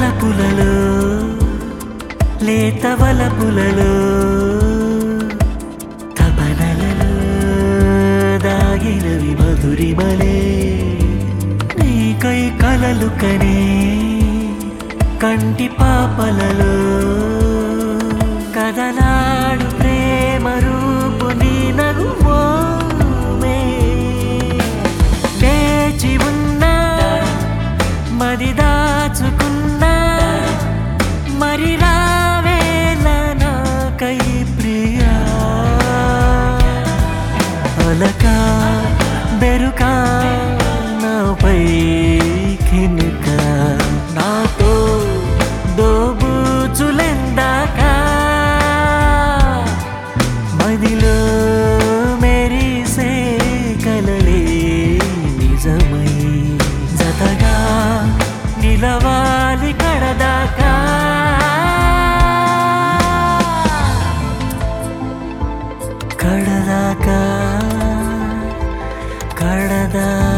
తలపులలో లేత వలపులలో తపనలలో దాగినవి మధురిమలే నీకై కలలు కనే కంటి పాపలలో కదలాడు ప్రేమ రూపు నీ నగుమోమే వేచి ఉన్నా మది దాచుకున్నా మరి రావేల నాకై ప్రియా అలక బెరుక నాపై కినుక నాతో దోబూచులెందాక మదిలో మెరిసే కలలే నిజమై జతగా నిలవాలి కడదాకా కడదాకా కడదా